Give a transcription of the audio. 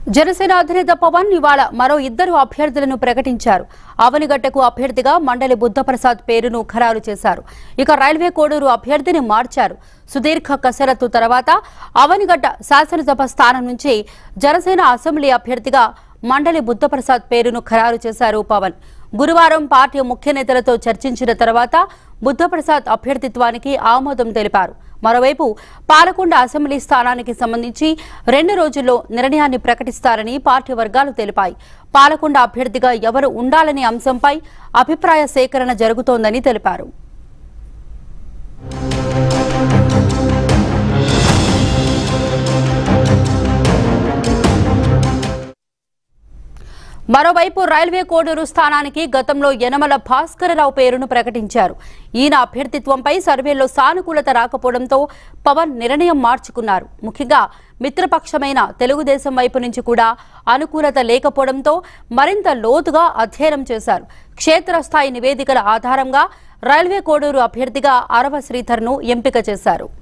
జనసేన అధినేత పవన్ ఇవాళ మరో ఇద్దరు అభ్యర్థులను ప్రకటించారు అవనిగడ్డకు అభ్యర్థిగా మండలి బుద్ధప్రసాద్ పేరును ఖరారు చేశారు ఇక రైల్వే కోడూరు అభ్యర్థిని మార్చారు సుదీర్ఘ కసరత్తు తర్వాత అవనిగడ్డ శాసనసభ స్థానం నుంచి జనసేన అసెంబ్లీ అభ్యర్థిగా మండలి బుద్ధప్రసాద్ పేరును ఖరారు చేశారు పవన్ గురువారం పార్టీ ముఖ్య నేతలతో చర్చించిన తర్వాత బుద్ధప్రసాద్ అభ్యర్థిత్వానికి ఆమోదం తెలిపారు మరోవైపు పాలకొండ అసెంబ్లీ స్థానానికి సంబంధించి రెండు రోజుల్లో నిర్ణయాన్ని ప్రకటిస్తారని పార్టీ వర్గాలు తెలిపాయి పాలకొండ అభ్యర్థిగా ఎవరు ఉండాలనే అంశంపై అభిప్రాయ సేకరణ జరుగుతోందని తెలిపారు మరోవైపు రైల్వే కోడూరు స్థానానికి గతంలో యనమల భాస్కరరావు పేరును ప్రకటించారు ఈయన అభ్యర్థిత్వంపై సర్వేలో సానుకూలత రాకపోవడంతో పవన్ నిర్ణయం మార్చుకున్నారు ముఖ్యంగా మిత్రపక్షమైన తెలుగుదేశం వైపు నుంచి కూడా అనుకూలత లేకపోవడంతో మరింత లోతుగా అధ్యయనం చేశారు క్షేత్రస్థాయి నివేదికల ఆధారంగా రైల్వే కోడూరు అభ్యర్థిగా అరవ శ్రీధర్ను ఎంపిక చేశారు